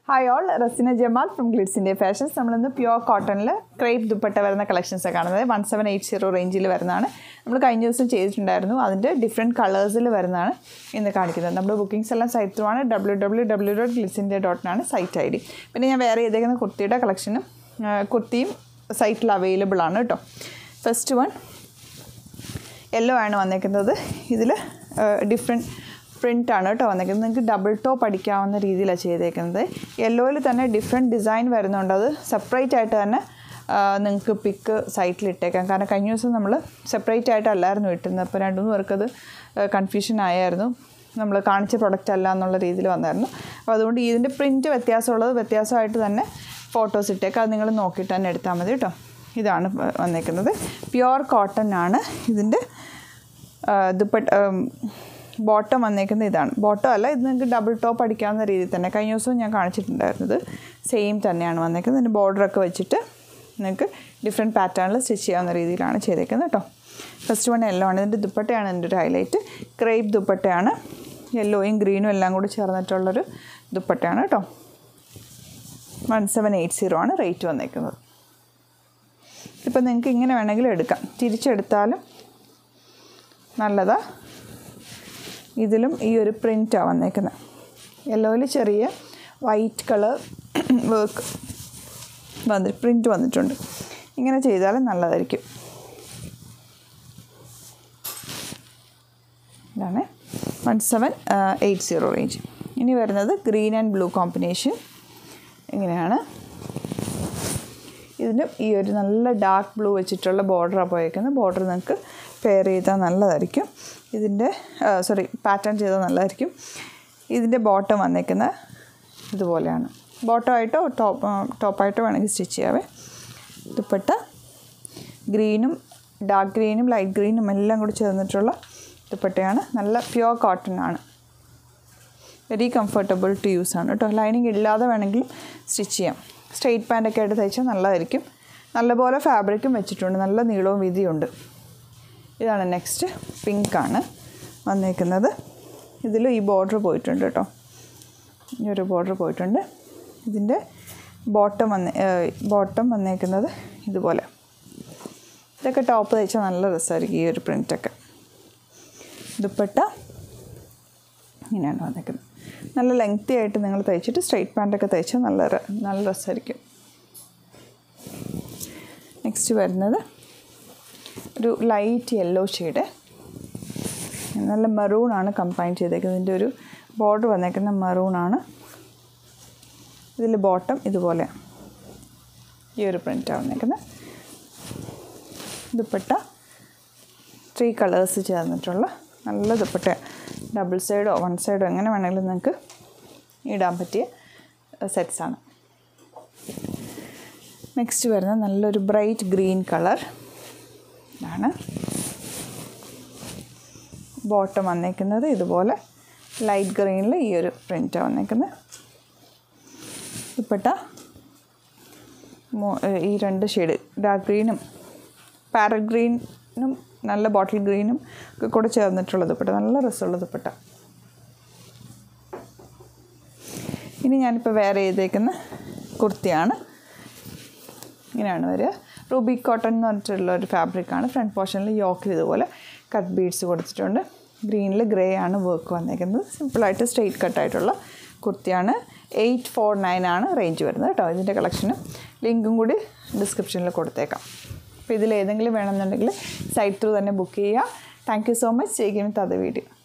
hi all Rasina Jamal from Glids India fashions നമ്മളിന്ന് pure കോട്ടണിൽ crepe dupatta വരുന്ന കളക്ഷൻസ് കാണുന്നത് വൺ സെവൻ എയ്റ്റ് സീറോ റേഞ്ചിൽ വരുന്നതാണ് നമ്മൾ കഴിഞ്ഞ ദിവസം ചെയ്തിട്ടുണ്ടായിരുന്നു അതിൻ്റെ ഡിഫറെൻറ്റ് കളേഴ്സിൽ വരുന്നതാണ് ഇന്ന് കാണിക്കുന്നത് നമ്മുടെ ബുക്കിംഗ്സ് എല്ലാം സൈറ്റ് ത്രൂ ആണ് W W W dot Glids India ഡോട്ടിനാണ് സൈറ്റ് ഐ ഡി പിന്നെ ഞാൻ വേറെ ചെയ്തേക്കുന്ന കുർത്തിയുടെ കളക്ഷനും ആ, കുർത്തിയും സൈറ്റിൽ അവൈലബിൾ ആണ് കേട്ടോ ഫസ്റ്റ് വൺ യെല്ലോ ആണ് വന്നേക്കുന്നത് ഇതിൽ ഡിഫറെൻറ്റ് പ്രിൻ്റ് ആണ് കേട്ടോ വന്നേക്കുന്നത് നിങ്ങൾക്ക് ഡബിൾ ടോപ്പ് അടിക്കാവുന്ന രീതിയിലാണ് ചെയ്തേക്കുന്നത് യെല്ലോയിൽ തന്നെ ഡിഫറെൻറ്റ് ഡിസൈൻ വരുന്നുണ്ട് അത് സെപ്പറേറ്റ് ആയിട്ട് തന്നെ നിങ്ങൾക്ക് പിക്ക് സൈറ്റിൽ ഇട്ടേക്കാം കാരണം കഴിഞ്ഞ ദിവസം നമ്മൾ സെപ്പറേറ്റ് ആയിട്ടല്ലായിരുന്നു ഇട്ടുന്നത് അപ്പോൾ രണ്ട് മൂന്ന് പേർക്കത് കൺഫ്യൂഷൻ ആയായിരുന്നു നമ്മൾ കാണിച്ച പ്രൊഡക്റ്റ് അല്ല എന്നുള്ള രീതിയിൽ വന്നായിരുന്നു അപ്പോൾ അതുകൊണ്ട് ഇതിൻ്റെ പ്രിൻറ്റ് വ്യത്യാസമുള്ളത് വ്യത്യാസമായിട്ട് തന്നെ ഫോട്ടോസ് ഇട്ടേക്കാം അത് നിങ്ങൾ നോക്കിയിട്ട് തന്നെ എടുത്താൽ മതി കേട്ടോ ഇതാണ് വ- വന്നേക്കുന്നത് പ്യുവർ കോട്ടൺ ആണ് ഇതിൻ്റെ ദുപ്പട്ട ബോട്ടം വന്നേക്കുന്നത് ഇതാണ് ബോട്ടം അല്ല ഇത് നിങ്ങൾക്ക് ഡബിൾ ടോപ്പ് അടിക്കാവുന്ന രീതിയിൽ തന്നെ കഴിഞ്ഞ ദിവസവും ഞാൻ കാണിച്ചിട്ടുണ്ടായിരുന്നത് സെയിം തന്നെയാണ് വന്നേക്കുന്നത് ഇതിൻ്റെ ബോർഡറൊക്കെ വെച്ചിട്ട് നിങ്ങൾക്ക് ഡിഫറെൻറ്റ് പാറ്റേണിൽ സ്റ്റിച്ച് ചെയ്യാവുന്ന രീതിയിലാണ് ചെയ്തേക്കുന്നത് കേട്ടോ ഫസ്റ്റ് വൺ യെല്ലോ ആണ് ഇതിൻ്റെ ദുപ്പട്ടയാണ് ഇതിൻ്റെ ഒരു ഹൈലൈറ്റ് ക്രേപ്പ് ദുപ്പട്ടയാണ് യെല്ലോയും ഗ്രീനും എല്ലാം കൂടി ചേർന്നിട്ടുള്ളൊരു ദുപ്പട്ടയാണ് കേട്ടോ വൺ സെവൻ എയ്റ്റ് സീറോ ആണ് റേറ്റ് വന്നേക്കുന്നത് ഇപ്പം നിങ്ങൾക്ക് ഇങ്ങനെ വേണമെങ്കിലും എടുക്കാം തിരിച്ചെടുത്താലും നല്ലതാ ഇതിലും ഈ ഒരു പ്രിൻ്റാണ് വന്നേക്കുന്നത് യെല്ലോയിൽ ചെറിയ വൈറ്റ് കളർ വർക്ക് വന്നി പ്രിൻ്റ് വന്നിട്ടുണ്ട് ഇങ്ങനെ ചെയ്താലും നല്ലതായിരിക്കും ഇതാണ് one seven eight zero range ഇനി വരുന്നത് ഗ്രീൻ ആൻഡ് ബ്ലൂ കോമ്പിനേഷൻ ഇങ്ങനെയാണ് ഇതിന് ഈ ഒരു നല്ല ഡാർക്ക് ബ്ലൂ വെച്ചിട്ടുള്ള ബോർഡറാണ് പോയേക്കുന്നത് ബോർഡർ നിങ്ങൾക്ക് പെയർ ചെയ്താൽ നല്ലതായിരിക്കും ഇതിൻ്റെ സോറി പാറ്റേൺ ചെയ്താൽ നല്ലതായിരിക്കും ഇതിൻ്റെ ബോട്ടം വന്നേക്കുന്ന ഇതുപോലെയാണ് ബോട്ടമായിട്ടോ ടോപ്പ് ടോപ്പായിട്ടോ വേണമെങ്കിൽ സ്റ്റിച്ച് ചെയ്യാവേ ദുപ്പട്ട ഗ്രീനും ഡാർക്ക് ഗ്രീനും ലൈറ്റ് ഗ്രീനും എല്ലാം കൂടി ചേർന്നിട്ടുള്ള ദുപ്പട്ടയാണ് നല്ല പ്യുവർ കോട്ടൺ ആണ് വെരി കംഫർട്ടബിൾ ടു യൂസ് ആണ് കേട്ടോ ലൈനിങ് ഇല്ലാതെ വേണമെങ്കിൽ സ്റ്റിച്ച് ചെയ്യാം സ്ട്രെയിറ്റ് പാൻ്റൊക്കെ ആയിട്ട് തയ്ച്ചാൽ നല്ലതായിരിക്കും നല്ലപോലെ ഫാബ്രിക്കും വെച്ചിട്ടുണ്ട് നല്ല നീളവും വീതിയുണ്ട് ഇതാണ് നെക്സ്റ്റ് പിങ്ക് ആണ് വന്നേക്കുന്നത് ഇതിൽ ഈ ബോർഡർ പോയിട്ടുണ്ട് കേട്ടോ ഈ ഒരു ബോർഡർ പോയിട്ടുണ്ട് ഇതിൻ്റെ ബോട്ടം വന്ന് ബോട്ടം വന്നേക്കുന്നത് ഇതുപോലെ ഇതൊക്കെ ടോപ്പ് തയ്ച്ചാൽ നല്ല രസമായിരിക്കും ഈ ഒരു പ്രിൻ്റൊക്കെ ദുപ്പട്ട ഇങ്ങനെയാണ് വന്നേക്കുന്നത് നല്ല ലെങ്തി ആയിട്ട് നിങ്ങൾ തയ്ച്ചിട്ട് സ്ട്രെയിറ്റ് പാൻറ്റൊക്കെ തയ്ച്ചാൽ നല്ല ര- നല്ല രസമായിരിക്കും നെക്സ്റ്റ് വരുന്നത് ഒരു ലൈറ്റ് യെല്ലോ ഷെയ്ഡ് നല്ല മെറൂണാണ് കമ്പൈൻ ചെയ്തേക്കുന്നത് ഇതിൻ്റെ ഒരു ബോർഡർ വന്നേക്കുന്ന മെറൂണാണ് ഇതിൽ ബോട്ടം ഇതുപോലെ ഈ ഒരു പ്രിൻ്റാണ് വന്നേക്കുന്നത് ദുപ്പട്ട ത്രീ കളേഴ്സ് ചേർന്നിട്ടുള്ള നല്ല ദുപ്പട്ട ഡബിൾ സൈഡോ വൺ സൈഡോ എങ്ങനെ വേണമെങ്കിലും നിങ്ങൾക്ക് ഇടാൻ പറ്റിയ സെറ്റ്സാണ് നെക്സ്റ്റ് വരുന്ന നല്ലൊരു ബ്രൈറ്റ് ഗ്രീൻ കളർ ഇതാണ് ബോട്ടം വന്നേക്കുന്നത് ഇതുപോലെ ലൈറ്റ് ഗ്രീനിൽ ഈ ഒരു പ്രിൻ്റാണ് വന്നേക്കുന്നത് ദുപ്പട്ട മോ- ഏഹ് ഈ രണ്ട് ഷെയ്ഡ് ഡാർക്ക് ഗ്രീനും പാരറ്റ് ഗ്രീനും നല്ല ബോട്ടിൽ ഗ്രീനും ഒക്കെ കൂടെ ചേർന്നിട്ടുള്ള ദുപ്പട്ട നല്ല രസമുള്ള ദുപ്പട്ട ഇനി ഞാനിപ്പോൾ വേറെ ചെയ്തേക്കുന്ന കുർത്തിയാണ് ഇങ്ങനെയാണ് വരിക റൂബി കോട്ടൺ എന്ന് പറഞ്ഞിട്ടുള്ള ഒരു ഫാബ്രിക്കാണ് ഫ്രണ്ട് പോർഷനിൽ യോക്കിൽ ഇതുപോലെ കട്ട് ബീഡ്സ് കൊടുത്തിട്ടുണ്ട് ഗ്രീനിൽ ഗ്രേ ആണ് വർക്ക് വന്നേക്കുന്നത് സിമ്പിളായിട്ട് സ്ട്രെയിറ്റ് കട്ടായിട്ടുള്ള കുർത്തിയാണ് എയ്റ്റ് ഫോർ നയൻ ആണ് റേഞ്ച് വരുന്നത് കേട്ടോ ഇതിൻ്റെ കളക്ഷനും ലിങ്കും കൂടി ഡിസ്ക്രിപ്ഷനിൽ കൊടുത്തേക്കാം അപ്പോൾ ഇതിൽ ഏതെങ്കിലും വേണമെന്നുണ്ടെങ്കിൽ സൈറ്റ് ത്രൂ തന്നെ ബുക്ക് ചെയ്യുക താങ്ക് യു സോ മച്ച് ചെയ്യുന്ന തത വീഡിയോ